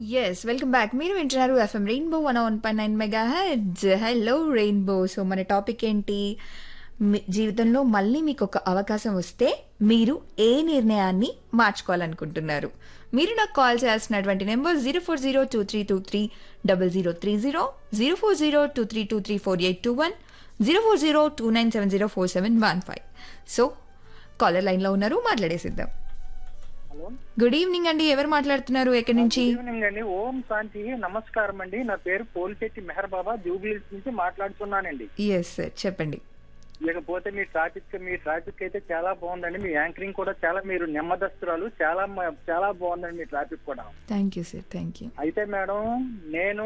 Yes welcome back మీరు వింటున్నారు FM rainbow one one point nine mega heads hello rainbow so మన topic ఏంటి మీ జీవితంలో మళ్ళీ మీకు ఒక అవకాశం వస్తే మీరు ఏ నిర్ణయాన్ని మార్చుకోవాలనుకుంటున్నారు మీరు నాకు కాల్ చేయాల్సినటువంటి number zero four zero two three two three double zero three zero zero four zero two three two three four eight two one zero four zero two nine seven zero four seven one five so caller లైన్లో ఉన్నారు మాట్లాడేసిద్దాం hello good evening అండి ఎవరు మాట్లాడుతున్నారు ఎక్కడి నుంచి good evening అండి ఓం శాంతి నమస్కారం అండి నా పేరు పోలిశెట్టి మెహర్ బాబా జూబ్లీస్ నుంచి మాట్లాడుతున్నానండి ఎస్ సార్ చెప్పండి ఇకపోతే మీ ట్రాఫిక్ మీ ట్రాఫిక్ అయితే చాలా బాగుందండి మీ యాంకరింగ్ కూడా చాలా మీరు నెమ్మదస్తురాలు చాలా మ- చాలా బాగుందండి మీ ట్రాఫిక్ కూడా thank you sir thank you అయితే మేడం నేను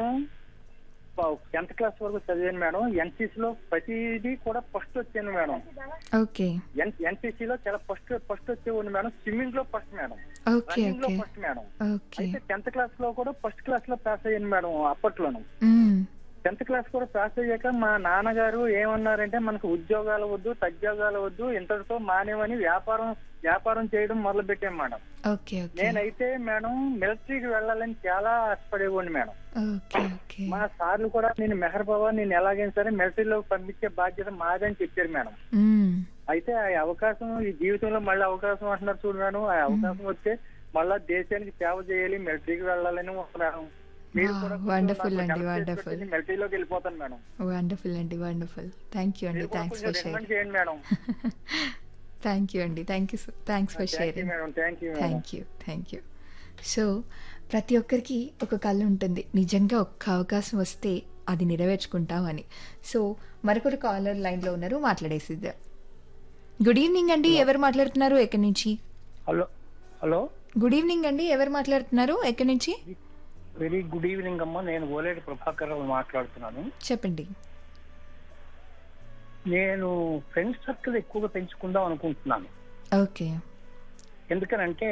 టెన్త్ క్లాస్ వరకు చదివాను మేడం ఎన్సీసీ లో ప్రతిదీ కూడా ఫస్ట్ వచ్చాను మేడం ఓకే ఎన్సీసీ లో చాలా ఫస్ట్ ఫస్ట్ వచ్చేవాడిని మేడం స్విమ్మింగ్ లో ఫస్ట్ మేడం ఓకే రన్నింగ్ లో ఓకే ఫస్ట్ మేడం ఓకే అయితే టెన్త్ క్లాస్ లో కూడా ఫస్ట్ క్లాస్ లో పాస్ అయ్యాను మేడం అప్పట్లోను టెన్త్ క్లాస్ కూడా పాస్ అయ్యాక మా నాన్నగారు ఏమన్నారంటే మనకు ఉద్యోగాలు వద్దు తద్యోగాలు వద్దు ఇంతటితో మానేమని వ్యాపారం వ్యాపారం చేయడం మొదలు పెట్టాం మేడం ఓకే ఓకే నేనైతే మేడం మిలిటరీకి వెళ్ళాలని చాలా ఆశపడేవాడిని మేడం ఓకే ఓకే మా సార్లు కూడా నేను మెహర్ బాబా నేను ఎలాగైనా సరే మిలిటరీలో పంపించే బాధ్యత మాదని చెప్పారు మేడం అయితే ఆ అవకాశం ఈ జీవితంలో మళ్ళీ అవకాశం అంటున్నారు చూడు మేడం ఆ అవకాశం వస్తే మళ్ళా దేశానికి సేవ చేయాలి మిలిటరీకి వెళ్ళాలని ఉంది మేడం మీరు Wow, కూడా wonderful నాకు అండి, help చేసి wonderful. పెట్టండి, మిలిటరీలోకి వెళ్ళిపోతాను మేడం వండర్ఫుల్ అండి వండర్ఫుల్ థ్యాంక్ యూ అండి మీరు కూడా థ్యాంక్స్ కొంచెం ఫర్ రికమెండ్ షేరింగ్ చేయండి మేడం థ్యాంక్ యూ అండి thank you thanks for thank you sharing madam thank you madam thank you thank you so ప్రతి ఒక్కరికి ఒక కళ ఉంటుంది నిజంగా ఒక్క అవకాశం వస్తే అది నెరవేర్చుకుంటామని సో మరొకరు కాలర్ లైన్లో ఉన్నారు మాట్లాడేసిద్దాం గుడ్ ఈవినింగ్ అండి ఎవరు మాట్లాడుతున్నారు ఎక్కడి నుంచి హలో హలో గుడ్ ఈవినింగ్ అండి ఎవరు మాట్లాడుతున్నారు ఎక్కడి నుంచి వెరీ గుడ్ ఈవినింగ్ అమ్మా నేను ఓలేటి ప్రభాకర్ రావు మాట్లాడుతున్నాను చెప్పండి నేను ఫ్రెండ్స్ సర్కిల్ ఎక్కువగా పెంచుకుందాం అనుకుంటున్నాను ఓకే ఎందుకనంటే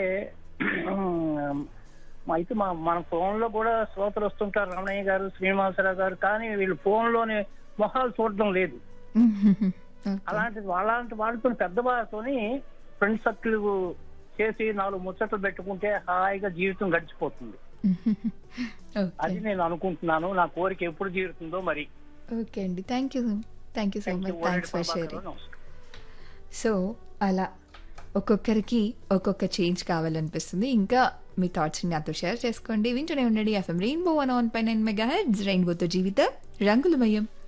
మా- అయితే మా మన ఫోన్ లో కూడా శ్రోతలు వస్తుంటారు రమణయ్య గారు శ్రీనివాసరావు గారు కానీ వీళ్ళు ఫోన్ లోనే మొహాలు చూడడం లేదు అలాంటి అలాంటి వాళ్ళతో పెద్ద వాళ్ళతోని ఫ్రెండ్ సర్కిల్ చేసి నాలుగు ముచ్చట్లు పెట్టుకుంటే హాయిగా జీవితం గడిచిపోతుంది అది ఓకే నేను అనుకుంటున్నాను నా కోరిక ఎప్పుడు తీరుతుందో మరి ఓకే అండి thank you thank you so Thank you, much thanks for Oleti Prabhakar sharing Rao. నమస్కారం. సో అలా ఒక్కొక్కరికి ఒక్కొక్క చేంజ్ కావాలనిపిస్తుంది ఇంకా మీ థాట్స్ని నాతో షేర్ చేసుకోండి వింటూనే ఉండండి FM rainbow one on pie nine mega heads రెయిన్బోతో జీవితం రంగులమయం